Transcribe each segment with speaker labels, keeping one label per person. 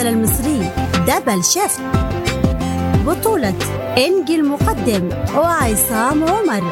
Speaker 1: المسلسل المصري دبل شيفت بطولة إنجي المقدم وعصام عمر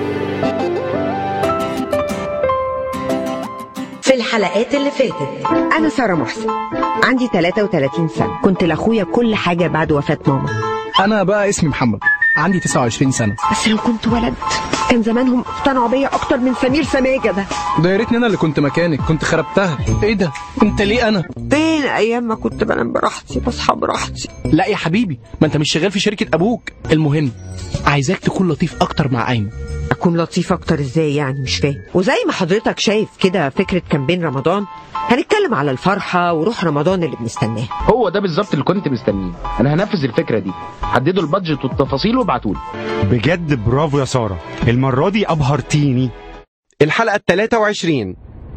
Speaker 2: في الحلقات اللي فاتت
Speaker 3: أنا سارة محسن عندي 33 سنة كنت لأخويا كل حاجة بعد وفاة ماما
Speaker 4: انا بقى اسمي محمد عندي 29 سنه
Speaker 3: بس لو كنت ولد كان زمانهم اقتنعوا بيا أكتر من سمير سماجة ده
Speaker 4: ده يا ريتني انا اللي كنت مكانك كنت خربتها ايه ده انت ليه انا
Speaker 3: فين أيام ما كنت بنام براحتي بصحى براحتي
Speaker 4: لا يا حبيبي ما انت مش شغال في شركه ابوك المهم عايزاك تكون لطيف اكتر مع ايمن
Speaker 3: أكون لطيف أكتر إزاي يعني مش فاهم وزي ما حضرتك شايف كده فكرة كامبين رمضان هنتكلم على الفرحة وروح رمضان اللي بنستناه
Speaker 5: هو ده بالظبط اللي كنت مستنيه انا هنفذ الفكره دي حددوا البادجت والتفاصيل وابعتوا لي
Speaker 6: بجد برافو يا سارة المرة دي أبهرتيني
Speaker 7: الحلقة ال 23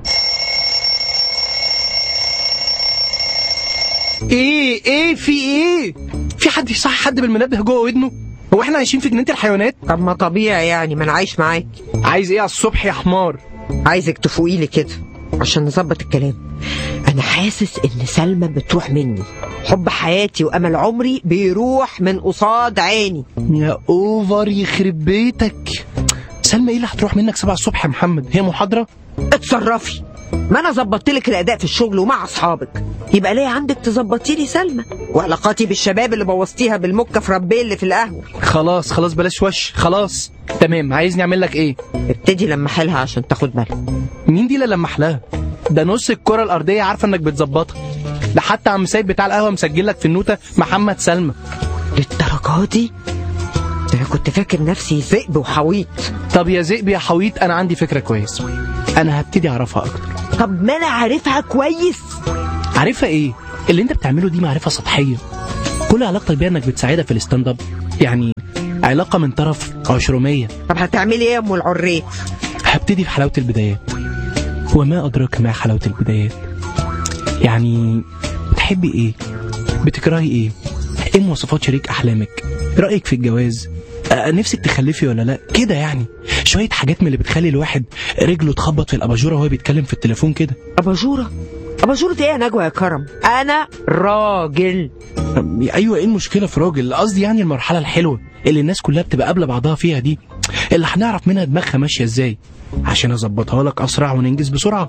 Speaker 4: ايه ايه في ايه في حد يصحي حد بالمنبه جوه ودنه هو احنا عايشين في جنينه الحيوانات
Speaker 3: طب ما طبيعي يعني ما أنا عايش معاك
Speaker 4: عايز ايه على الصبح يا حمار
Speaker 3: عايزك تفوقي لي كده عشان نظبط الكلام انا حاسس ان سلمى بتروح مني حب حياتي وامل عمري بيروح من قصاد عيني
Speaker 4: يا اوفر يخرب بيتك سلمى ايه اللي هتروح منك 7 الصبح يا محمد هي محاضره
Speaker 3: اتصرفي ما انا ظبطت لك الاداء في الشغل ومع اصحابك يبقى ليه عندك تظبطي لي سلمى وعلاقاتي بالشباب اللي بوظتيها بالمكه في ربيه اللي في القهوه
Speaker 4: خلاص خلاص بلاش وش خلاص تمام عايزني اعمل لك ايه
Speaker 3: ابتدي لما حيلها عشان تاخد بالك
Speaker 4: مين دي اللي لمح لها ده نص الكره الارضيه عارفه انك بتظبطها ده حتى عم سيد بتاع القهوه مسجل لك في النوته محمد سلمى
Speaker 3: للدرجه دي ده انا كنت فاكر نفسي ذئب وحويط
Speaker 4: طب يا ذئب يا حويط انا عندي فكره كويس انا هبتدي اعرفها اكتر
Speaker 3: طب ما انا عارفها كويس
Speaker 4: عارفها ايه اللي انت بتعمله دي معرفه سطحيه كل علاقتك بيها انك بتساعدها في الستاند اب يعني علاقه من طرف عشرميه
Speaker 3: طب هتعملي ايه يا ام العريه
Speaker 4: هبتدي في حلاوه البدايات وما ادراك ما حلاوه البدايات يعني بتحبي ايه بتكرهي ايه ايه مواصفات شريك احلامك رايك في الجواز آه، نفسك تخلفي ولا لا كده يعني شويه حاجات من اللي بتخلي الواحد رجله تخبط في الاباجوره وهو بيتكلم في التليفون كده
Speaker 3: اباجوره اباجوره ايه يا نجوى يا كرم انا راجل
Speaker 4: ايوه ايه المشكله في راجل قصدي يعني المرحله الحلوه اللي الناس كلها بتبقى قابله بعضها فيها دي اللي هنعرف منها دماغها ماشيه ازاي عشان اظبطها لك اسرع وننجز بسرعه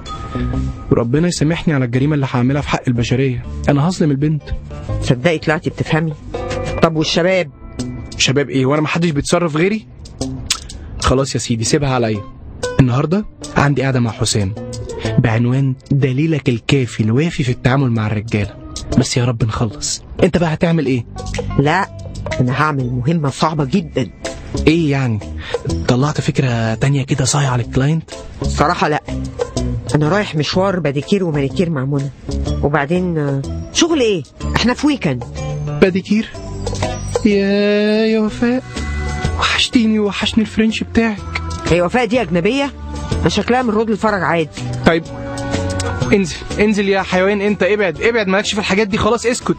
Speaker 4: وربنا يسامحني على الجريمه اللي هعملها في حق البشريه انا هظلم البنت
Speaker 3: تصدقي طلعتي بتفهمي طب والشباب
Speaker 4: شباب ايه وانا محدش بيتصرف غيري خلاص يا سيدي سيبها عليا النهارده عندي قاعده مع حسام بعنوان دليلك الكافي الوافي في التعامل مع الرجاله بس يا رب نخلص انت بقى هتعمل ايه
Speaker 3: لا انا هعمل مهمه صعبه جدا
Speaker 4: ايه يعني طلعت فكره تانية كده صايعه للكلاينت
Speaker 3: الصراحه لا انا رايح مشوار باديكير ومانيكير مع منى وبعدين آه، شغل ايه احنا في ويكند
Speaker 4: باديكير يا يا وفاء وحشتيني وحشني الفرنش بتاعك
Speaker 3: هي وفاء دي اجنبيه ما شكلها من رود الفرج عادي
Speaker 4: طيب انزل انزل يا حيوان انت ابعد ابعد مالكش في الحاجات دي خلاص اسكت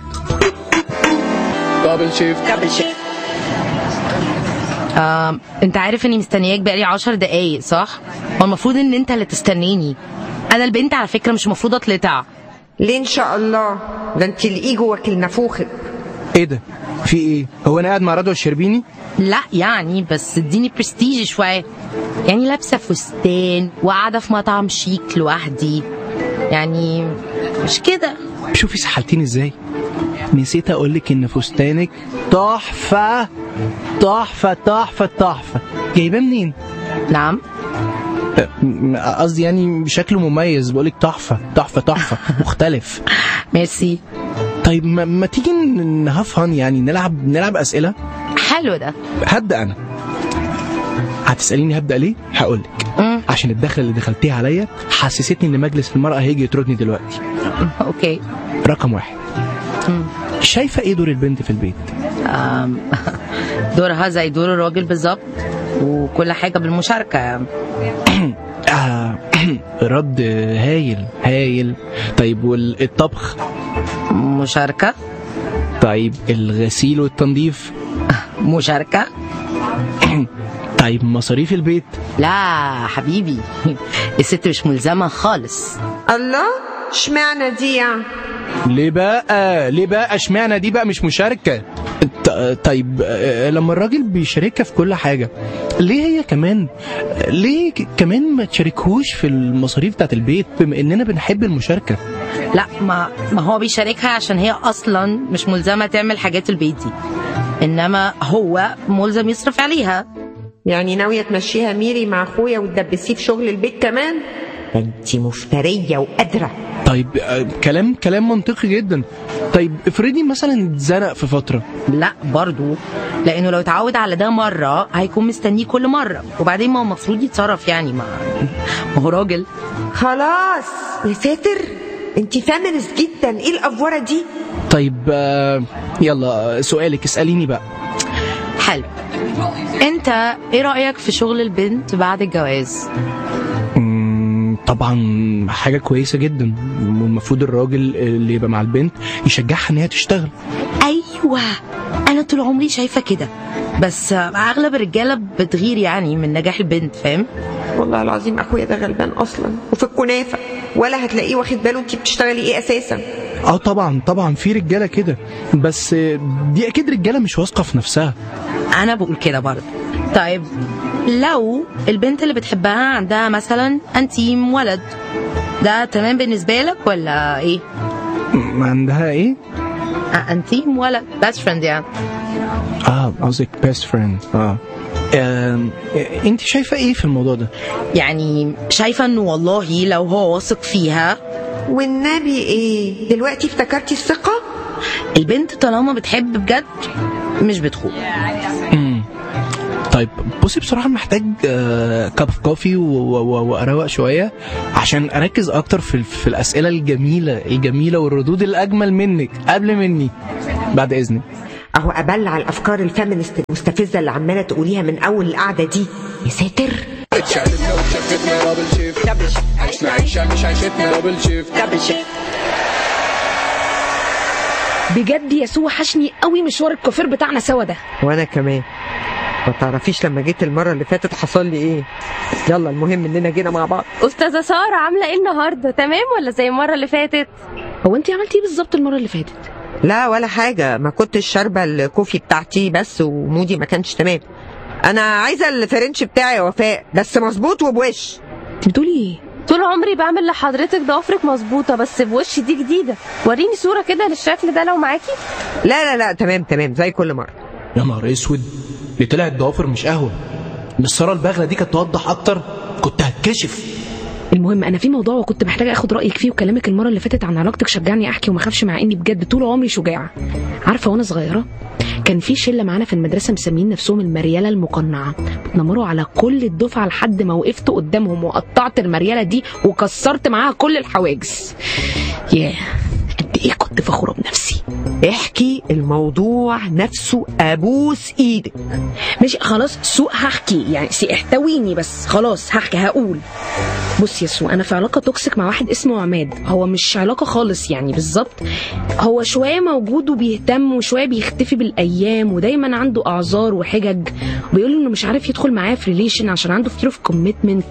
Speaker 4: دبل شيفت
Speaker 8: آه، انت عارف اني مستنياك بقالي عشر دقايق صح؟ هو المفروض ان انت اللي تستنيني انا البنت على فكره مش المفروض اتلتع
Speaker 3: ليه ان شاء الله ده انت الايجو واكل نافوخك
Speaker 4: ايه ده في ايه هو انا قاعد مع رضوى الشربيني
Speaker 8: لا يعني بس اديني برستيج شويه يعني لابسه فستان وقاعده في مطعم شيك لوحدي يعني مش كده
Speaker 4: شوفي سحلتيني ازاي نسيت اقول لك ان فستانك تحفه تحفه تحفه تحفه جايباه منين
Speaker 8: نعم
Speaker 4: أه، م- قصدي يعني شكله مميز بقولك تحفه تحفه تحفه مختلف
Speaker 8: ميرسي
Speaker 4: طيب ما, ما تيجي نهفن يعني نلعب نلعب اسئله
Speaker 8: حلو ده
Speaker 4: هبدا انا هتساليني هبدا ليه هقولك
Speaker 8: مم.
Speaker 4: عشان الدخله اللي دخلتيها عليا حسستني ان مجلس المراه هيجي يطردني دلوقتي
Speaker 8: اوكي
Speaker 4: رقم واحد
Speaker 8: مم.
Speaker 4: شايفه ايه دور البنت في البيت
Speaker 8: آم، دورها زي دور الراجل بالظبط وكل حاجه بالمشاركه
Speaker 4: آه رد هايل هايل طيب والطبخ
Speaker 8: مشاركه
Speaker 4: طيب الغسيل والتنظيف
Speaker 8: مشاركه
Speaker 4: طيب مصاريف البيت
Speaker 8: لا حبيبي الست مش ملزمه خالص
Speaker 3: الله اشمعنى دي يعني
Speaker 4: ليه بقى ليه بقى اشمعنى دي بقى مش مشاركه ط- طيب آه، لما الراجل بيشاركها في كل حاجه ليه هي كمان ليه ك- كمان ما تشاركهوش في المصاريف بتاعت البيت بما اننا بنحب المشاركه
Speaker 8: لا ما ما هو بيشاركها عشان هي اصلا مش ملزمه تعمل حاجات البيت دي انما هو ملزم يصرف عليها
Speaker 3: يعني ناوية تمشيها ميري مع اخويا وتدبسيه في شغل البيت كمان ده انت مفترية وقادرة
Speaker 4: طيب آه، كلام كلام منطقي جدا طيب افرضي مثلا اتزنق في فتره
Speaker 8: لا برضو لانه لو اتعود على ده مره هيكون مستنيه كل مره وبعدين ما هو المفروض يتصرف يعني ما ما هو راجل
Speaker 3: خلاص يا ساتر انت فامينست جدا ايه الافوره دي
Speaker 4: طيب آه، يلا آه، سؤالك اساليني بقى
Speaker 8: حلو انت ايه رايك في شغل البنت بعد الجواز
Speaker 4: مم، طبعا حاجه كويسه جدا والمفروض الراجل اللي يبقى مع البنت يشجعها ان هي تشتغل
Speaker 8: ايوه انا طول عمري شايفه كده بس اغلب الرجاله بتغير يعني من نجاح البنت فاهم
Speaker 3: والله العظيم اخويا ده غلبان اصلا وفي الكنافه ولا هتلاقيه واخد باله انت بتشتغلي ايه اساسا
Speaker 4: اه طبعا طبعا في رجاله كده بس آه، دي اكيد رجاله مش واثقه في نفسها
Speaker 8: انا بقول كده برضه طيب لو البنت اللي بتحبها عندها مثلا انتيم ولد ده تمام بالنسبه لك ولا ايه
Speaker 4: م- عندها ايه
Speaker 8: آه، انتيم ولد بيست فريند يعني
Speaker 4: اه قصدك بيست فريند اه آم، آه، انت شايفه ايه في الموضوع ده
Speaker 8: يعني شايفه انه والله لو هو واثق فيها
Speaker 3: والنبي ايه دلوقتي افتكرتي الثقه
Speaker 8: البنت طالما بتحب بجد مش بتخون
Speaker 4: مم. طيب بصي بصراحه محتاج كاب اوف كوفي واروق شويه عشان اركز اكتر في في الاسئله الجميله الجميله والردود الاجمل منك قبل مني بعد اذنك
Speaker 3: اهو ابلع الافكار الفيمينست المستفزه اللي عماله تقوليها من اول القعده دي يا ساتر
Speaker 9: بجد يا سو وحشني قوي مشوار الكوافير بتاعنا سوا ده
Speaker 3: وانا كمان ما تعرفيش لما جيت المره اللي فاتت حصل لي ايه يلا المهم اننا جينا مع بعض
Speaker 10: استاذه ساره عامله ايه النهارده تمام ولا زي المره اللي فاتت
Speaker 9: هو انت عملتي ايه بالظبط المره اللي فاتت
Speaker 3: لا ولا حاجه ما كنتش شاربه الكوفي بتاعتي بس ومودي ما كانش تمام انا عايزه الفرنش بتاعي يا وفاء بس مظبوط وبوش
Speaker 9: انت بتقولي ايه
Speaker 10: طول عمري بعمل لحضرتك ضوافرك مظبوطه بس بوش دي جديده وريني صوره كده للشكل ده لو معاكي
Speaker 3: لا لا لا تمام تمام زي كل مره
Speaker 4: يا نهار اسود اللي طلعت ضوافر مش قهوه مش ساره البغله دي كانت توضح اكتر كنت هتكشف
Speaker 9: المهم انا في موضوع وكنت محتاجه اخد رايك فيه وكلامك المره اللي فاتت عن علاقتك شجعني احكي وما اخافش مع اني بجد طول عمري شجاعه عارفه وانا صغيره كان في شله معانا في المدرسه مسمين نفسهم المرياله المقنعه بتنمروا على كل الدفعه لحد ما وقفت قدامهم وقطعت المرياله دي وكسرت معاها كل الحواجز ياه قد ايه كنت فخوره بنفسي
Speaker 3: احكي الموضوع نفسه ابوس ايدك
Speaker 9: ماشي خلاص سوق هحكي يعني سي احتويني بس خلاص هحكي هقول بص يا سو انا في علاقه توكسيك مع واحد اسمه عماد هو مش علاقه خالص يعني بالظبط هو شويه موجود وبيهتم وشويه بيختفي بالايام ودايما عنده اعذار وحجج وبيقول انه مش عارف يدخل معايا في ريليشن عشان عنده فير اوف كوميتمنت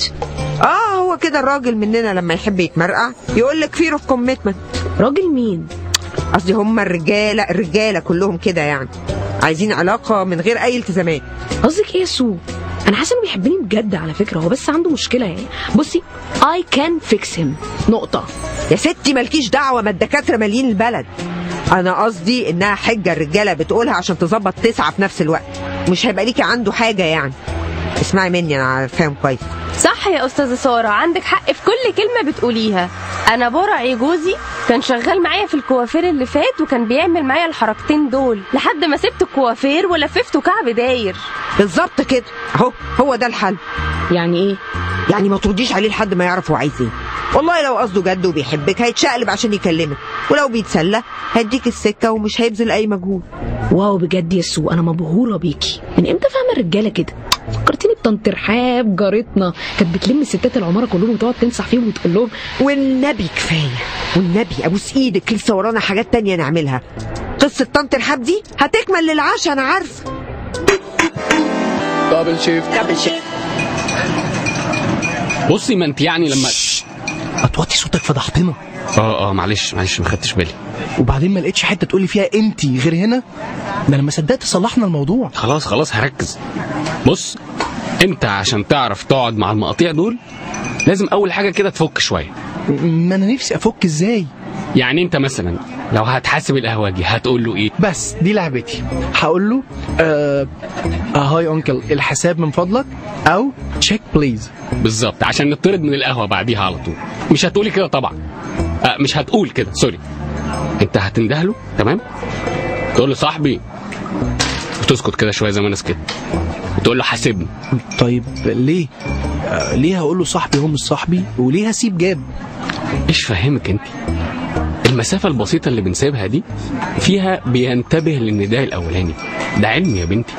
Speaker 3: اه هو كده الراجل مننا لما يحب يتمرقع يقول لك فير اوف كوميتمنت
Speaker 9: راجل مين
Speaker 3: قصدي هم الرجاله الرجاله كلهم كده يعني عايزين علاقه من غير اي التزامات
Speaker 9: قصدك ايه يا سو انا حاسه انه بيحبني بجد على فكره هو بس عنده مشكله يعني بصي اي كان فيكس هيم نقطه
Speaker 3: يا ستي مالكيش دعوه ما الدكاتره مالين البلد انا قصدي انها حجه الرجاله بتقولها عشان تظبط تسعه في نفس الوقت مش هيبقى ليكي عنده حاجه يعني اسمعي مني انا فاهم كويس
Speaker 10: صح يا استاذه ساره عندك حق في كل كلمه بتقوليها انا برعي جوزي كان شغال معايا في الكوافير اللي فات وكان بيعمل معايا الحركتين دول لحد ما سبت الكوافير ولففته كعب داير
Speaker 3: بالظبط كده اهو هو ده الحل
Speaker 9: يعني ايه
Speaker 3: يعني ما ترديش عليه لحد ما يعرف هو عايز ايه والله لو قصده جد وبيحبك هيتشقلب عشان يكلمك ولو بيتسلى هيديك السكه ومش هيبذل اي مجهود
Speaker 9: واو بجد يا سو انا مبهوره بيكي من امتى فاهمه الرجاله كده فكرتيني بطنط رحاب جارتنا كانت بتلم الستات العماره كلهم وتقعد تنصح فيهم وتقول لهم
Speaker 3: والنبي كفايه والنبي ابوس ايدك لسه ورانا حاجات تانية نعملها قصه طنط رحاب دي هتكمل للعشاء انا عارفه
Speaker 11: دبل شيفت دبل شيفت بصي ما انت يعني لما
Speaker 4: هتوطي صوتك فضحتنا
Speaker 11: اه اه معلش معلش ما خدتش بالي
Speaker 4: وبعدين ما لقيتش حته تقولي فيها انتي غير هنا ده انا ما صدقت صلحنا الموضوع
Speaker 11: خلاص خلاص هركز بص انت عشان تعرف تقعد مع المقاطيع دول لازم اول حاجه كده تفك شويه
Speaker 4: ما انا نفسي افك ازاي
Speaker 11: يعني انت مثلا لو هتحاسب القهوجي هتقول له ايه
Speaker 4: بس دي لعبتي هقول له آه آه، هاي انكل الحساب من فضلك او تشيك بليز
Speaker 11: بالظبط عشان نطرد من القهوه بعديها على طول مش هتقولي كده طبعا آه مش هتقول كده سوري انت هتنده له تمام تقول له صاحبي وتسكت كده شويه زي ما انا سكت وتقول له حاسبني
Speaker 4: طيب ليه آه ليه هقول له صاحبي هو مش صاحبي وليه هسيب جاب
Speaker 11: ايش فهمك انت المسافة البسيطة اللي بنسيبها دي فيها بينتبه للنداء الأولاني ده علم يا بنتي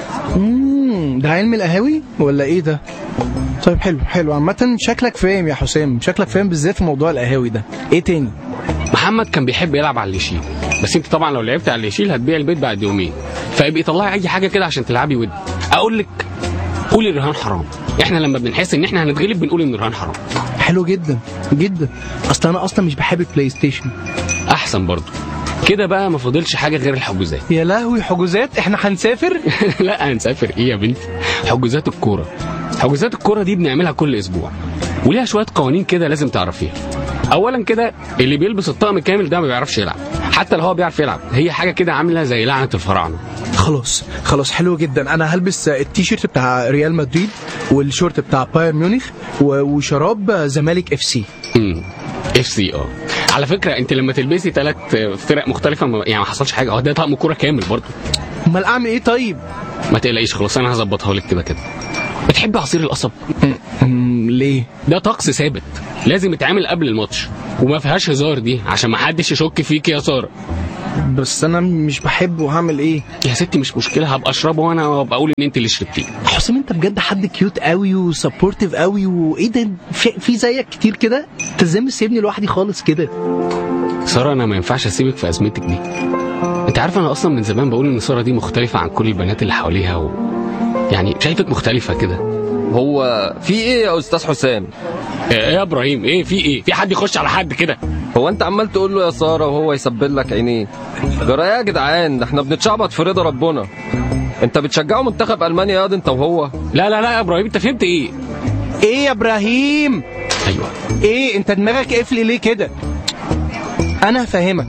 Speaker 4: مم، ده علم القهاوي ولا ايه ده طيب حلو حلو عامة شكلك فاهم يا حسام شكلك فاهم بالذات في موضوع القهاوي ده ايه تاني
Speaker 11: محمد كان بيحب يلعب على اللي يشيل بس انت طبعا لو لعبت على اللي يشيل هتبيع البيت بعد يومين فيبقى طلعي اي حاجه كده عشان تلعبي ود اقول لك قولي الرهان حرام احنا لما بنحس ان احنا هنتغلب بنقول ان الرهان حرام
Speaker 4: حلو جدا جدا اصل انا اصلا مش بحب البلاي ستيشن
Speaker 11: احسن برضو كده بقى ما فاضلش حاجه غير الحجوزات
Speaker 4: يا لهوي حجوزات احنا هنسافر
Speaker 11: لا هنسافر ايه يا بنتي حجوزات الكوره حجوزات الكوره دي بنعملها كل اسبوع وليها شويه قوانين كده لازم تعرفيها اولا كده اللي بيلبس الطقم كامل ده ما بيعرفش يلعب حتى لو هو بيعرف يلعب هي حاجه كده عامله زي لعنه الفراعنه
Speaker 4: خلاص خلاص حلو جدا انا هلبس التيشيرت بتاع ريال مدريد والشورت بتاع بايرن ميونخ و- وشراب زمالك اف سي
Speaker 11: امم اف سي اه على فكره انت لما تلبسي ثلاث فرق مختلفه ما- يعني ما حصلش حاجه اه ده طقم كوره كامل برضه
Speaker 4: امال اعمل ايه طيب
Speaker 11: ما تقلقيش خلاص انا هظبطها لك كده كده بتحبي عصير القصب
Speaker 4: أمم، ليه
Speaker 11: ده طقس ثابت لازم يتعمل قبل الماتش وما فيهاش هزار دي عشان ما حدش يشك فيك يا ساره
Speaker 4: بس انا مش بحبه هعمل ايه
Speaker 11: يا ستي مش مشكله هبقى اشربه وانا وابقى اقول ان انت اللي شربتيه
Speaker 4: حسام انت بجد حد كيوت قوي وسبورتيف قوي وايه ده في, في زيك كتير كده انت ازاي مش سايبني لوحدي خالص كده
Speaker 11: ساره انا ما ينفعش اسيبك في ازمتك دي انت عارف انا اصلا من زمان بقول ان ساره دي مختلفه عن كل البنات اللي حواليها و... يعني شايفك مختلفه كده
Speaker 12: هو في ايه يا استاذ حسام
Speaker 11: ايه يا ابراهيم ايه في ايه في حد يخش على حد كده
Speaker 12: هو انت عمال تقول له يا ساره وهو يسبل لك عينيه جرى ايه يا جدعان ده احنا بنتشعبط في رضا ربنا انت بتشجعوا منتخب المانيا ياض انت وهو
Speaker 11: لا لا لا يا ابراهيم انت فهمت ايه
Speaker 4: ايه يا ابراهيم
Speaker 11: ايوه
Speaker 4: ايه انت دماغك قفل ليه كده انا هفهمك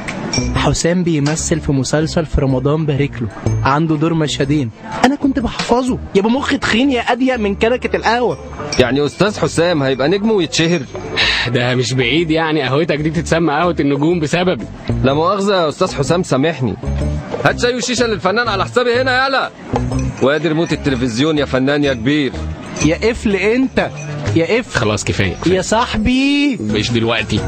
Speaker 4: حسام بيمثل في مسلسل في رمضان بارك له عنده دور مشهدين انا كنت بحفظه يبقى مخي تخين يا اضيق من كنكه القهوه
Speaker 12: يعني استاذ حسام هيبقى نجم ويتشهر
Speaker 11: ده مش بعيد يعني قهوتك دي تتسمى قهوه النجوم بسببي
Speaker 12: لا مؤاخذه يا استاذ حسام سامحني هات شاي وشيشه للفنان على حسابي هنا يالا وادي ريموت التلفزيون يا فنان يا كبير
Speaker 4: يا قفل انت يا قفل
Speaker 11: خلاص كفايه
Speaker 4: يا صاحبي
Speaker 11: مش دلوقتي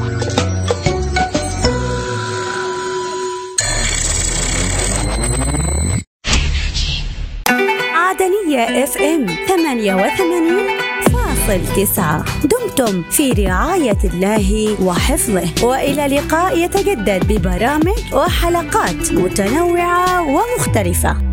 Speaker 1: عدنية اف ام 88 فاصل تسعة دمتم في رعاية الله وحفظه وإلى لقاء يتجدد ببرامج وحلقات متنوعة ومختلفة